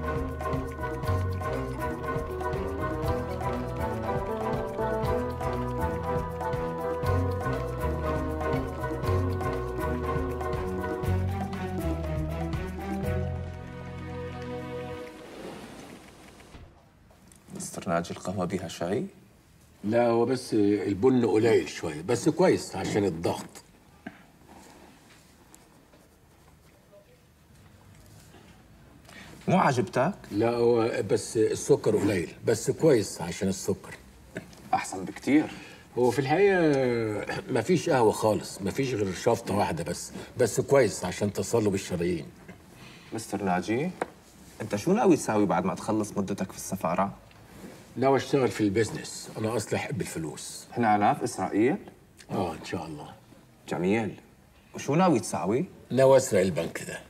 مستر ناجي القهوة بيها شاي؟ لا هو بس البن قليل شويه بس كويس عشان الضغط مو عجبتك؟ لا هو بس السكر قليل بس كويس عشان السكر أحسن بكتير هو في الحقيقه مفيش قهوه خالص مفيش غير شفطه واحده بس بس كويس عشان تصلب الشرايين مستر ناجي أنت شو ناوي تساوي بعد ما تخلص مدتك في السفارة؟ ناوي اشتغل في البيزنس انا اصلي احب الفلوس هنا في إسرائيل؟ اه ان شاء الله جميل وشو ناوي تساوي؟ ناوي اسرق البنك ده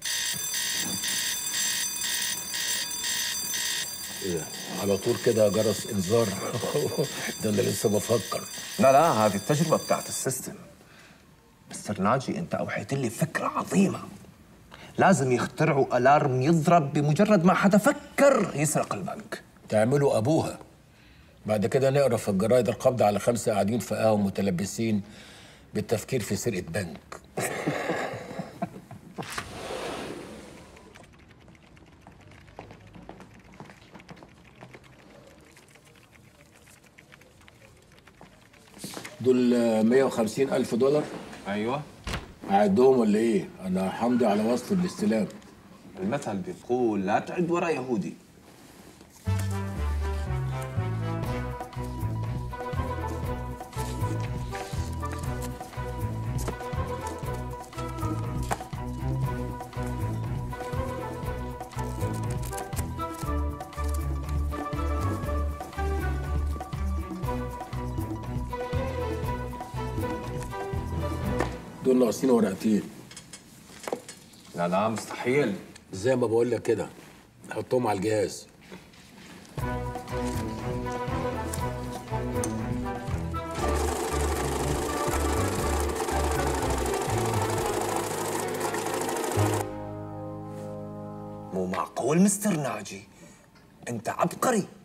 ايه ده؟ على طول كده جرس انذار ده انا لسه بفكر لا لا هذه التجربة بتاعت السيستم مستر ناجي أنت أوحيت لي فكرة عظيمة لازم يخترعوا ألارم يضرب بمجرد ما حدا فكر يسرق البنك تعملوا ابوها بعد كده نقرا في الجرايد القبض على خمسه قاعدين في قهوه متلبسين بالتفكير في سرقه بنك دول 150 ألف دولار أيوة أعدهم ولا إيه؟ أنا حمضي على وصل الاستلام المثل بيقول لا تعد ورا يهودي دول ناقصين ورقتين لا لا مستحيل زي ما بقول لك كده حطهم على الجهاز مو معقول مستر ناجي انت عبقري